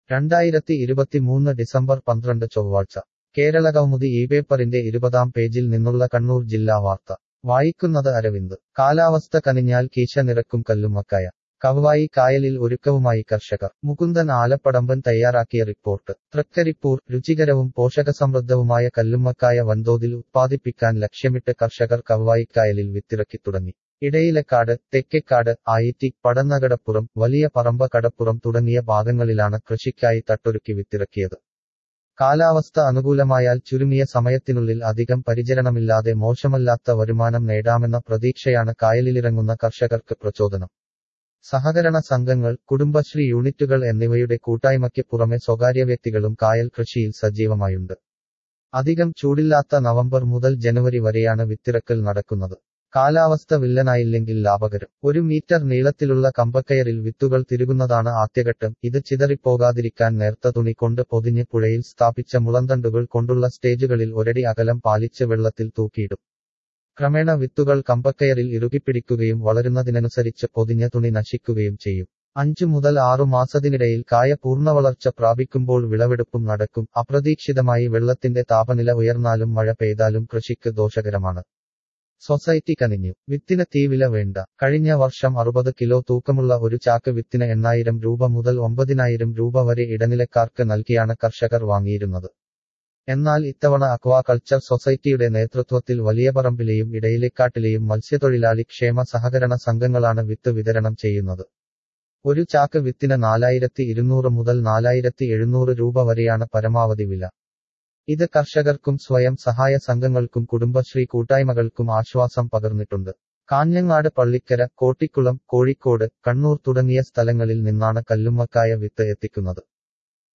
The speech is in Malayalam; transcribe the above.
രണ്ടായിരത്തി ഇരുപത്തിമൂന്ന് ഡിസംബർ പന്ത്രണ്ട് ചൊവ്വാഴ്ച കേരളകൗമുദി ഈ പേപ്പറിന്റെ ഇരുപതാം പേജിൽ നിന്നുള്ള കണ്ണൂർ ജില്ലാ വാർത്ത വായിക്കുന്നത് അരവിന്ദ് കാലാവസ്ഥ കനിഞ്ഞാൽ കീശ നിറക്കും കല്ലുമ്മക്കായ കവ്വായി കായലിൽ ഒരുക്കവുമായി കർഷകർ മുകുന്ദൻ ആലപ്പടമ്പൻ തയ്യാറാക്കിയ റിപ്പോർട്ട് തൃക്കരിപ്പൂർ രുചികരവും പോഷകസമൃദ്ധവുമായ കല്ലുമ്മക്കായ വൻതോതിൽ ഉത്പാദിപ്പിക്കാൻ ലക്ഷ്യമിട്ട് കർഷകർ കവ്വായിക്കായലിൽ വിത്തിറക്കി തുടങ്ങി ഇടയിലക്കാട് തെക്കേക്കാട് ആയിറ്റി പടന്നകടപ്പുറം വലിയ പറമ്പ കടപ്പുറം തുടങ്ങിയ ഭാഗങ്ങളിലാണ് കൃഷിക്കായി തട്ടൊരുക്കി വിത്തിറക്കിയത് കാലാവസ്ഥ അനുകൂലമായാൽ ചുരുങ്ങിയ സമയത്തിനുള്ളിൽ അധികം പരിചരണമില്ലാതെ മോശമല്ലാത്ത വരുമാനം നേടാമെന്ന പ്രതീക്ഷയാണ് കായലിലിറങ്ങുന്ന കർഷകർക്ക് പ്രചോദനം സഹകരണ സംഘങ്ങൾ കുടുംബശ്രീ യൂണിറ്റുകൾ എന്നിവയുടെ കൂട്ടായ്മയ്ക്ക് പുറമെ സ്വകാര്യ വ്യക്തികളും കായൽ കൃഷിയിൽ സജീവമായുണ്ട് അധികം ചൂടില്ലാത്ത നവംബർ മുതൽ ജനുവരി വരെയാണ് വിത്തിറക്കൽ നടക്കുന്നത് കാലാവസ്ഥ വില്ലനായില്ലെങ്കിൽ ലാഭകരം ഒരു മീറ്റർ നീളത്തിലുള്ള കമ്പക്കയറിൽ വിത്തുകൾ തിരുകുന്നതാണ് ആദ്യഘട്ടം ഇത് ചിതറിപ്പോകാതിരിക്കാൻ നേർത്ത തുണി കൊണ്ട് പൊതിഞ്ഞ് പുഴയിൽ സ്ഥാപിച്ച മുളന്തണ്ടുകൾ കൊണ്ടുള്ള സ്റ്റേജുകളിൽ ഒരടി അകലം പാലിച്ച് വെള്ളത്തിൽ തൂക്കിയിടും ക്രമേണ വിത്തുകൾ കമ്പക്കയറിൽ ഇറുകിപ്പിടിക്കുകയും വളരുന്നതിനനുസരിച്ച് പൊതിഞ്ഞ തുണി നശിക്കുകയും ചെയ്യും അഞ്ചു മുതൽ ആറു മാസത്തിനിടയിൽ കായ പൂർണ്ണവളർച്ച പ്രാപിക്കുമ്പോൾ വിളവെടുപ്പും നടക്കും അപ്രതീക്ഷിതമായി വെള്ളത്തിന്റെ താപനില ഉയർന്നാലും മഴ പെയ്താലും കൃഷിക്ക് ദോഷകരമാണ് സൊസൈറ്റി കനിഞ്ഞു വിത്തിന് തീവില വേണ്ട കഴിഞ്ഞ വർഷം അറുപത് കിലോ തൂക്കമുള്ള ഒരു ചാക്ക് വിത്തിന് എണ്ണായിരം രൂപ മുതൽ ഒമ്പതിനായിരം രൂപ വരെ ഇടനിലക്കാർക്ക് നൽകിയാണ് കർഷകർ വാങ്ങിയിരുന്നത് എന്നാൽ ഇത്തവണ അക്വാകൾച്ചർ സൊസൈറ്റിയുടെ നേതൃത്വത്തിൽ വലിയപറമ്പിലെയും ഇടയിലേക്കാട്ടിലെയും മത്സ്യത്തൊഴിലാളി ക്ഷേമ സഹകരണ സംഘങ്ങളാണ് വിത്ത് വിതരണം ചെയ്യുന്നത് ഒരു ചാക്ക് വിത്തിന് നാലായിരത്തി ഇരുന്നൂറ് മുതൽ നാലായിരത്തി എഴുന്നൂറ് രൂപ വരെയാണ് പരമാവധി വില ഇത് കർഷകർക്കും സ്വയം സഹായ സംഘങ്ങൾക്കും കുടുംബശ്രീ കൂട്ടായ്മകൾക്കും ആശ്വാസം പകർന്നിട്ടുണ്ട് കാഞ്ഞങ്ങാട് പള്ളിക്കര കോട്ടിക്കുളം കോഴിക്കോട് കണ്ണൂർ തുടങ്ങിയ സ്ഥലങ്ങളിൽ നിന്നാണ് കല്ലുമ്മക്കായ വിത്ത് എത്തിക്കുന്നത്